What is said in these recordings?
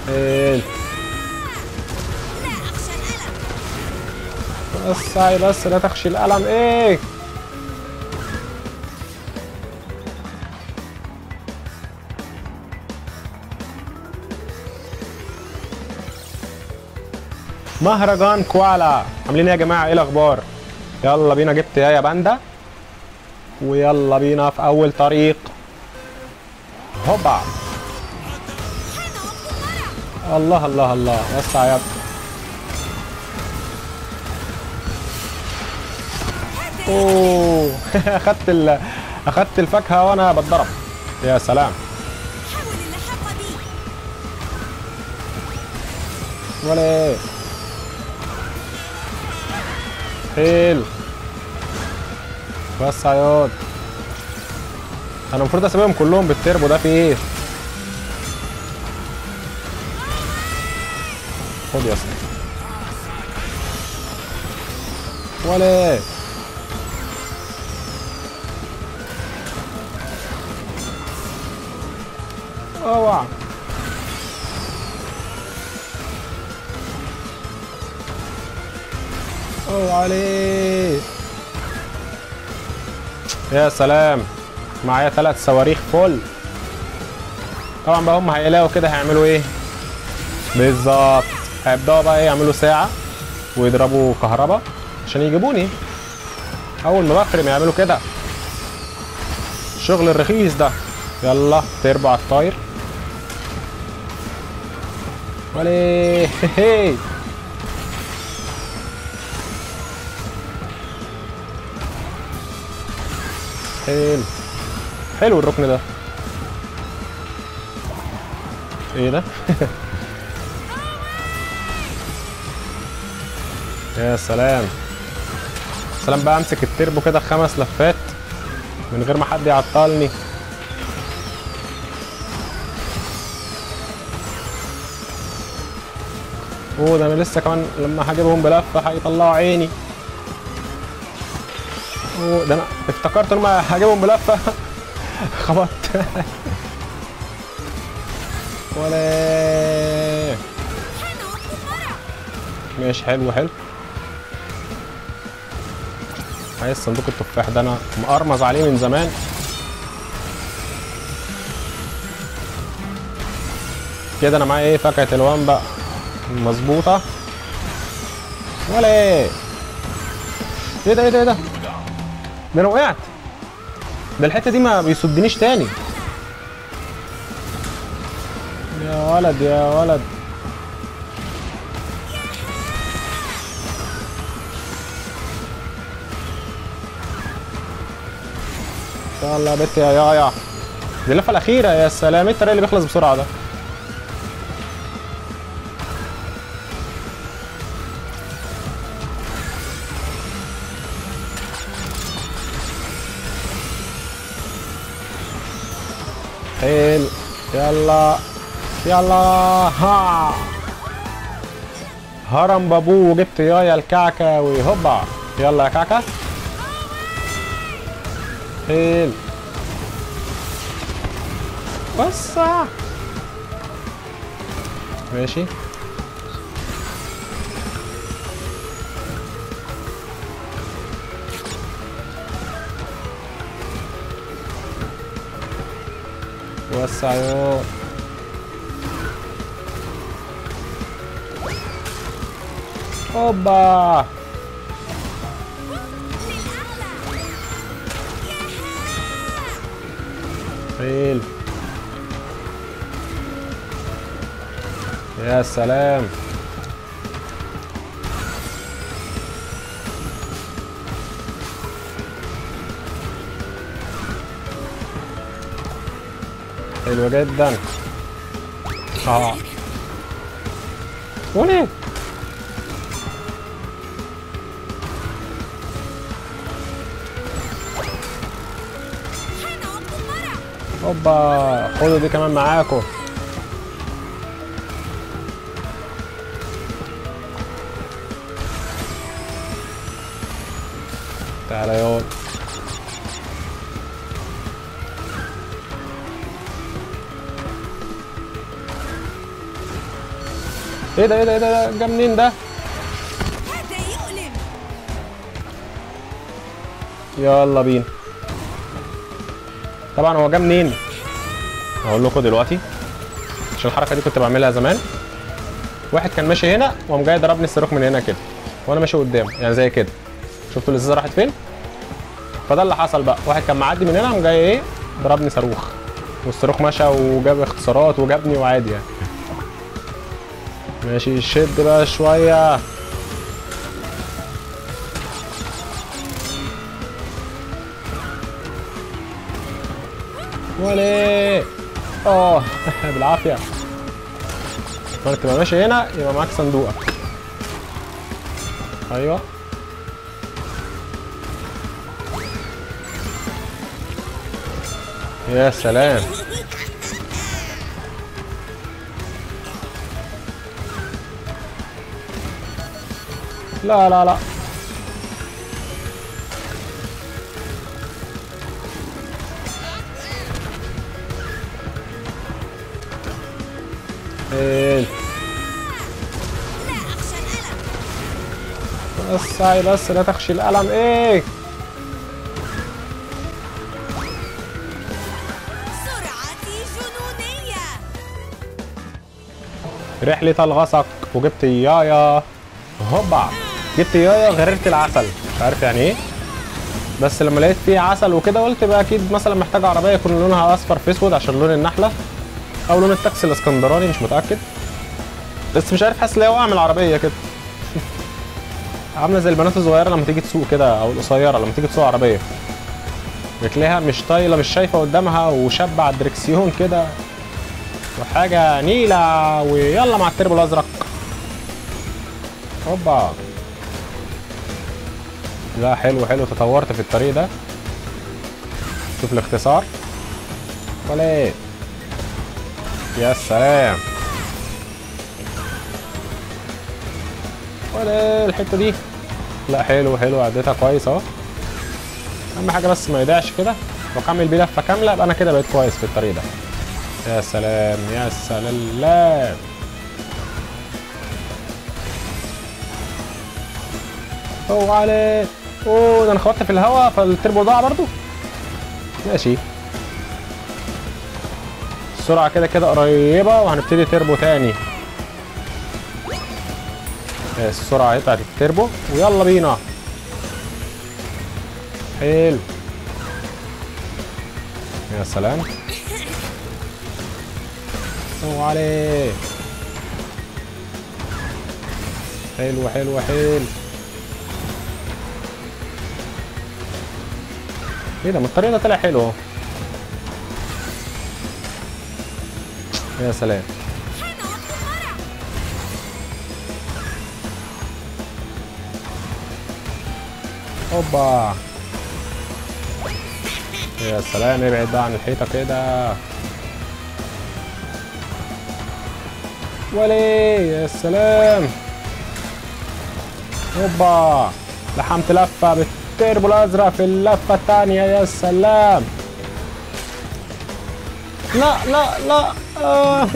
حيل لا أخشى الألم وسعي بس لا تخشي الألم ايه مهرجان كوالا عاملين ايه يا جماعه ايه الاخبار يلا بينا جبت يا باندا ويلا بينا في اول طريق هوبا حان وقت المرح الله الله الله وسع يا اوه اخدت ال... اخدت الفاكهه وانا بتضرب يا سلام حاول اللحاق بي ولا ايه حلو بس عياط انا المفروض اسيبهم كلهم بالتربو ده في ايه خد يا اسطى ولا ايه اوعى اوعى عليه يا سلام معايا ثلاث صواريخ فل طبعا بقى هم هيلاقوا كده هيعملوا ايه بالظبط هيبداوا بقى ايه يعملوا ساعه ويضربوا كهرباء عشان يجيبوني اول ما بخرم يعملوا كده الشغل الرخيص ده يلا تربع على الطاير وليه هي حلو حلو الركن ده ايه ده يا سلام سلام بقى امسك التربو كده خمس لفات من غير ما حد يعطلني اوه ده انا لسه كمان لما هجيبهم بلفه هيطلعوا عيني اوه ده انا افتكرت ان انا هجيبهم بلفه خبطت ولا حان وقت المرح ماشي حلو حلو عايز صندوق التفاح ده انا مقرمز عليه من زمان كده انا معايا ايه فاكهة الوان بقى مظبوطة ولا ايه ايه ده ايه ده ايه ده ده انا وقعت ده الحتة دي ما بيصدنيش تاني يا ولد يا ولد يلا يا بت يا يايا دي اللفه الاخيره يا سلام ايه الطريق اللي بيخلص بسرعه ده حلو يلا يلا ها هرم بابو وجبت يايا الكعكه هوبا يلا يا كعكه حلو وسع ماشي وسع يو اوبا للأعلى حلو يا سلام حلو جدا اه وليه حان وقت المرح هوبا خدوا دي كمان معاكم تعالى يا ايه ده ايه ده ايه ده ده جه منين ده هذا يؤلم يلا بينا طبعا هو جه منين هقول لكم دلوقتي عشان الحركه دي كنت بعملها زمان واحد كان ماشي هنا وقام جاي ضربني الصاروخ من هنا كده وانا ماشي قدام يعني زي كده شفتوا الازازه راحت فين فده اللي حصل بقى واحد كان معدي من هنا قام جاي ايه ضربني صاروخ والصاروخ مشى وجاب اختصارات وجابني وعادي يعني ماشي شد بقى شويه وليه اه بالعافيه فانت تبقى ماشي هنا يبقى معاك صندوقك ايوه يا سلام لا لا لا حلو لا أخشى الألم بس هاي بس لا تخشي الألم ايه سرعتي جنونية رحلة الغسق وجبت يايا هوبا جبت يايا غررت العسل مش عارف يعني ايه بس لما لقيت فيه عسل وكده قلت بقى اكيد مثلا محتاجة عربية يكون لونها اصفر في اسود عشان لون النحلة او لون التاكسي الاسكندراني مش متأكد بس مش عارف حاسس ان هي واقعة من العربية كده عاملة زي البنات الصغيرة لما تيجي تسوق كده او القصيرة لما تيجي تسوق عربية بتلاقيها مش طايلة مش شايفة قدامها وشاب على الدركسيون كده وحاجة نيلة ويلا مع التربو الأزرق هوبا لا حلو حلو تطورت في الطريق ده شوف الاختصار ولا ايه يا سلام ولا إيه الحتة دي لا حلو حلو عديتها كويس اهو اهم حاجة بس ما يضيعش كده واكمل بيه لفة كاملة يبقى انا كده بقيت كويس في الطريق ده يا سلام يا سلام اوه عليك اوه ده انا خبطت في الهواء فالتربو ضاع برضو ماشي السرعة كده كده قريبة وهنبتدي تربو تاني السرعة اهي بتاعت التربو ويلا بينا حلو يا سلام اوه عليك حلو حلو حلو ايه ده ما الطريق ده طلع حلو اهو يا سلام حان وقت المرح هوبا يا سلام ابعد بقى عن الحيطه كده وليه يا سلام هوبا لحمت لفه بالتربو الازرق في اللفه الثانيه يا سلام لا لا لا آه.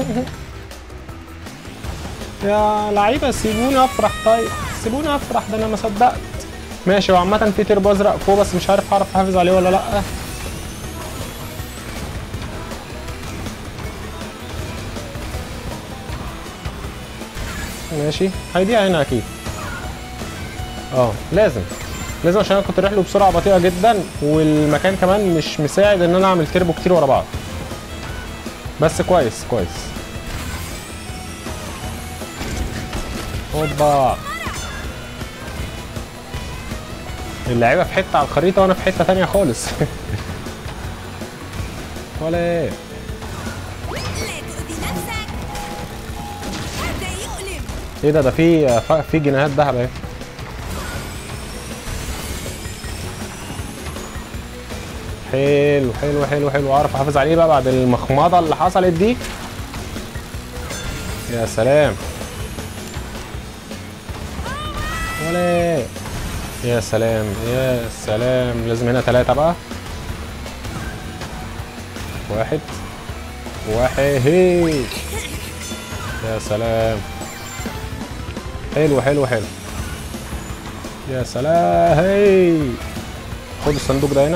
يا لعيبه سيبوني افرح طيب سيبوني افرح ده انا ما صدقت ماشي وعامة في تربو ازرق فوق بس مش عارف هعرف احافظ عليه ولا لا ماشي هيضيع هنا اكيد اه لازم لازم عشان انا كنت رايح له بسرعه بطيئه جدا والمكان كمان مش مساعد ان انا اعمل تربو كتير ورا بعض بس كويس كويس هوبا اللعيبه في حته على الخريطه وانا في حته تانية خالص ولا ايه لا تؤذي نفسك هذا يؤلم ايه ده ده في في جنيهات ذهب اهي حلو حلو حلو حلو اعرف احافظ عليه بقى بعد المخمضه اللي حصلت دي يا سلام ولا إيه؟ يا سلام يا سلام لازم هنا ثلاثة بقى واحد واحد هي. يا سلام حلو حلو حلو يا سلام هي خد الصندوق ده هنا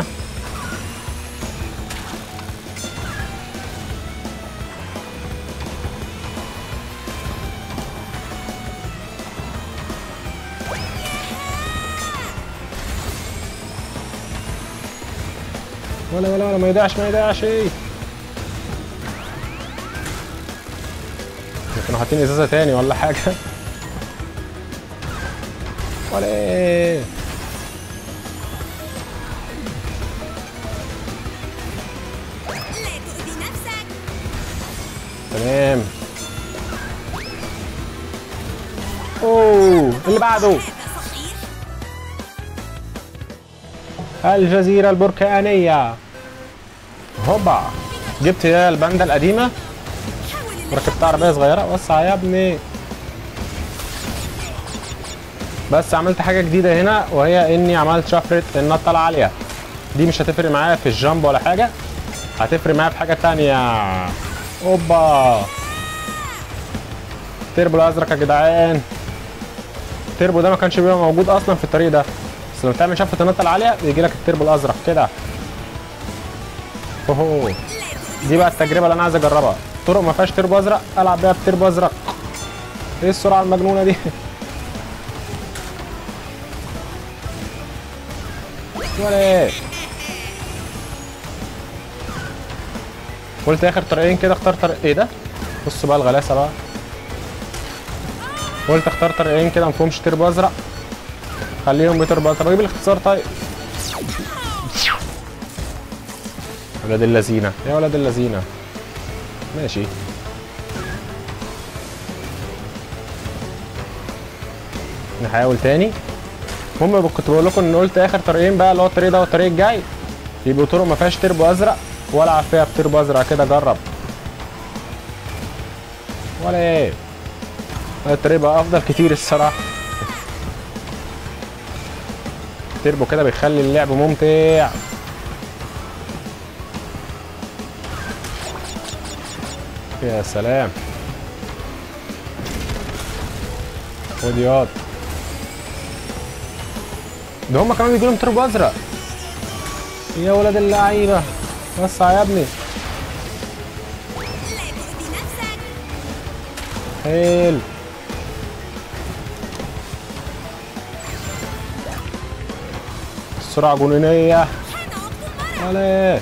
ولا ولا ولا ما يضيعش ما يضيعش يمكن حاطين ازازه تاني ولا حاجه ولا ايه لا تؤذي نفسك تمام اوه اللي بعده هذا صحيح الجزيرة البركانية هوبا جبت يا الباندا القديمة حاول اللعب وركبت عربية صغيرة وسع يا ابني بس عملت حاجة جديدة هنا وهي اني عملت شفرة النطة العالية دي مش هتفرق معايا في الجامب ولا حاجة هتفرق معايا في حاجة تانية اوبا التربو الازرق يا جدعان التربو ده ما كانش بيبقى موجود اصلا في الطريق ده بس لما تعمل شفرة النطة العالية بيجي لك التربو الازرق كده اوهو لا تؤذي دي بقى التجربه اللي انا عايز اجربها طرق ما فيهاش تربو ازرق العب بيها بتربو ازرق ايه السرعه المجنونه دي ولا ايه قلت اخر طريقين كده اختار طريق ايه ده بصوا بقى الغلاسه بقى قلت اختار طريقين كده ما فيهمش تربو ازرق خليهم بتربو طب اجيب الاختصار طيب ولاد اللذينه يا ولاد اللذينه ماشي نحاول تاني المهم كنت بقول لكم ان قلت اخر طريقين بقى اللي هو الطريق ده والطريق الجاي يبقوا طرق ما فيهاش تربو ازرق والعب فيها بتربو ازرق كده جرب ولا ايه الطريق بقى افضل كتير الصراحه التربو كده بيخلي اللعب ممتع يا سلام خد ياض ده هما كمان بيجيلهم تربو ازرق يا ولاد اللعيبه وسع يا ابني لا تؤذي نفسك حلو السرعة جنونية حان وقت المرح عليه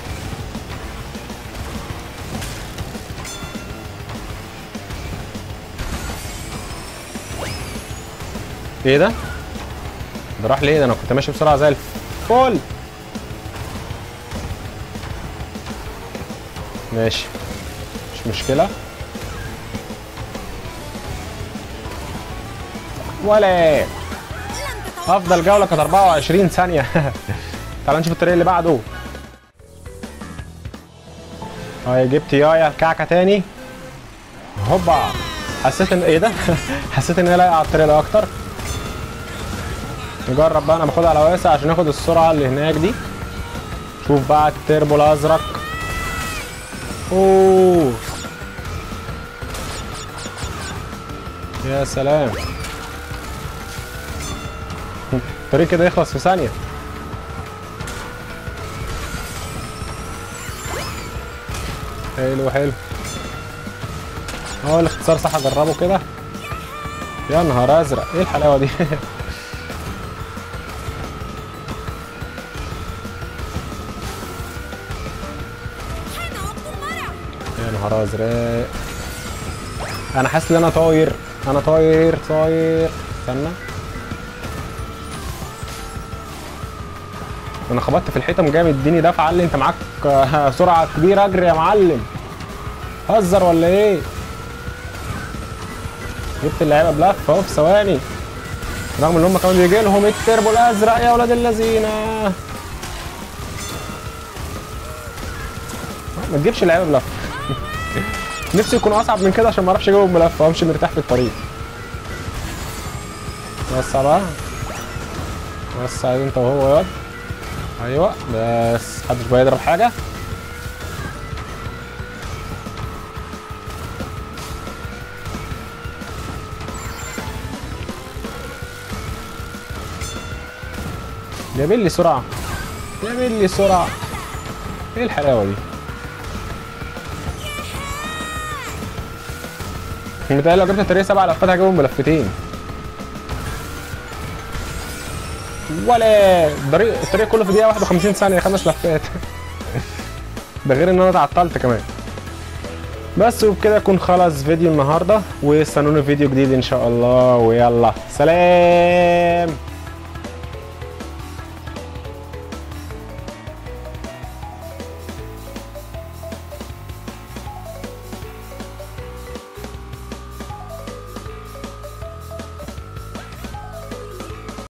ايه ده؟ ده راح ليه؟ ده انا كنت ماشي بسرعة زي الفل ماشي مش مشكلة ولا لن تتوقع افضل جولة كانت 24 ثانية تعال نشوف الطريق اللي بعده هاي جبت يايا الكعكة تاني هوبا حسيت ان ايه ده حسيت ان هي لايقة على الطريق ده اكتر نجرب بقى انا باخدها على واسع عشان ناخد السرعة اللي هناك دي شوف بقى التربو الازرق اوه يا سلام الطريق كده يخلص في ثانية حلو حلو هو الاختصار صح اجربه كده يا نهار ازرق ايه الحلاوه دي حان وقت المرح يا نهار ازرق انا حاسس ان انا طاير انا طاير طاير استنى انا خبطت في الحيطه جامد اديني دفعه قال لي انت معاك آه، سرعه كبيره اجري يا معلم هزر ولا ايه جبت اللعيبه بلف اهو في ثواني رغم ان هم كمان بيجي لهم التربو الازرق يا ولاد اللذينه ما تجيبش اللعيبه بلف نفسي يكونوا اصعب من كده عشان ما اعرفش اجيبهم بلف وامشي مرتاح في الطريق وسع بقى وسع انت وهو ياض ايوه بس محدش بقى يضرب حاجه جايبين لي سرعه جايبين لي سرعه ايه الحلاوه دي متهيألي لو جبت الطريق سبع لفات هجيبهم بلفتين ولا الطريق الطريق كله في دقيقه 51 ثانيه خمس لفات ده غير ان انا اتعطلت كمان بس وبكده يكون خلص فيديو النهارده واستنوني في فيديو جديد ان شاء الله ويلا سلام